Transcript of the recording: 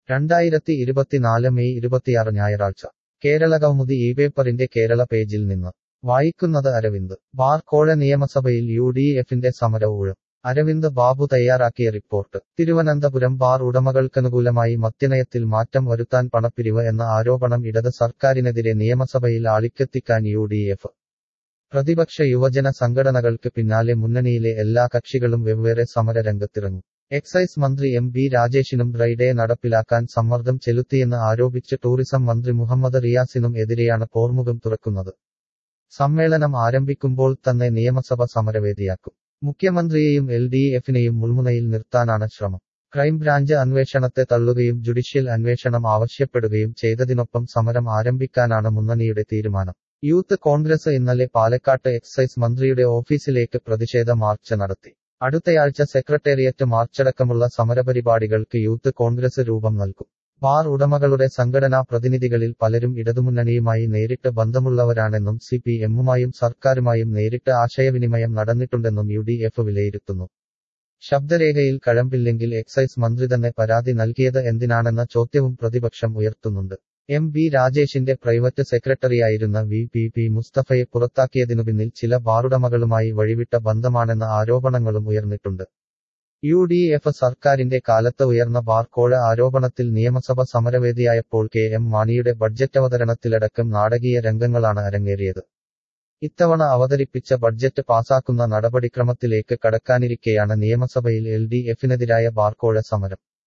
രണ്ടായിരത്തി ഇരുപത്തിനാല് മെയ് ഇരുപത്തിയാറ് ഞായറാഴ്ച കേരള കൗമുദി ഈ പേപ്പറിന്റെ കേരള പേജിൽ നിന്ന് വായിക്കുന്നത് അരവിന്ദ് ബാർ കോഴ നിയമസഭയിൽ യു ഡി എഫിന്റെ സമര ഊഴം അരവിന്ദ് ബാബു തയ്യാറാക്കിയ റിപ്പോർട്ട് തിരുവനന്തപുരം ബാർ ഉടമകൾക്കനുകൂലമായി മദ്യനയത്തിൽ മാറ്റം വരുത്താൻ പണപ്പിരിവ് എന്ന ആരോപണം ഇടത് സർക്കാരിനെതിരെ നിയമസഭയിൽ ആളിക്കത്തിക്കാൻ യു ഡി എഫ് പ്രതിപക്ഷ യുവജന സംഘടനകൾക്ക് പിന്നാലെ മുന്നണിയിലെ എല്ലാ കക്ഷികളും വെവ്വേറെ സമരരംഗത്തിറങ്ങും എക്സൈസ് മന്ത്രി എം ബി രാജേഷിനും ഡ്രൈഡേ നടപ്പിലാക്കാൻ സമ്മർദ്ദം ചെലുത്തിയെന്ന് ആരോപിച്ച് ടൂറിസം മന്ത്രി മുഹമ്മദ് റിയാസിനും എതിരെയാണ് പോർമുഖം തുറക്കുന്നത് സമ്മേളനം ആരംഭിക്കുമ്പോൾ തന്നെ നിയമസഭ സമരവേദിയാക്കും മുഖ്യമന്ത്രിയെയും എൽ ഡി എഫിനെയും മുൾമുനയിൽ നിർത്താനാണ് ശ്രമം ക്രൈംബ്രാഞ്ച് അന്വേഷണത്തെ തള്ളുകയും ജുഡീഷ്യൽ അന്വേഷണം ആവശ്യപ്പെടുകയും ചെയ്തതിനൊപ്പം സമരം ആരംഭിക്കാനാണ് മുന്നണിയുടെ തീരുമാനം യൂത്ത് കോൺഗ്രസ് ഇന്നലെ പാലക്കാട്ട് എക്സൈസ് മന്ത്രിയുടെ ഓഫീസിലേക്ക് പ്രതിഷേധ മാർച്ച് നടത്തി അടുത്തയാഴ്ച സെക്രട്ടേറിയറ്റ് മാർച്ചടക്കമുള്ള സമരപരിപാടികൾക്ക് യൂത്ത് കോൺഗ്രസ് രൂപം നൽകും ബാർ ഉടമകളുടെ സംഘടനാ പ്രതിനിധികളിൽ പലരും ഇടതുമുന്നണിയുമായി നേരിട്ട് ബന്ധമുള്ളവരാണെന്നും സി പി എമ്മുമായും സർക്കാരുമായും നേരിട്ട് ആശയവിനിമയം നടന്നിട്ടുണ്ടെന്നും യു ഡി എഫ് വിലയിരുത്തുന്നു ശബ്ദരേഖയിൽ കഴമ്പില്ലെങ്കിൽ എക്സൈസ് മന്ത്രി തന്നെ പരാതി നൽകിയത് എന്തിനാണെന്ന ചോദ്യവും പ്രതിപക്ഷം ഉയർത്തുന്നുണ്ട് എം ബി രാജേഷിന്റെ പ്രൈവറ്റ് സെക്രട്ടറിയായിരുന്ന വി പി പി മുസ്തഫയെ പുറത്താക്കിയതിനു പിന്നിൽ ചില ബാറുടമകളുമായി വഴിവിട്ട ബന്ധമാണെന്ന ആരോപണങ്ങളും ഉയർന്നിട്ടുണ്ട് യു ഡി എഫ് സർക്കാരിന്റെ കാലത്ത് ഉയർന്ന ബാർ കോഴ ആരോപണത്തിൽ നിയമസഭ സമരവേദിയായപ്പോൾ കെ എം മാണിയുടെ ബഡ്ജറ്റ് അവതരണത്തിലടക്കം നാടകീയ രംഗങ്ങളാണ് അരങ്ങേറിയത് ഇത്തവണ അവതരിപ്പിച്ച ബഡ്ജറ്റ് പാസാക്കുന്ന നടപടിക്രമത്തിലേക്ക് കടക്കാനിരിക്കെയാണ് നിയമസഭയിൽ എൽ ഡി എഫിനെതിരായ ബാർക്കോഴ സമരം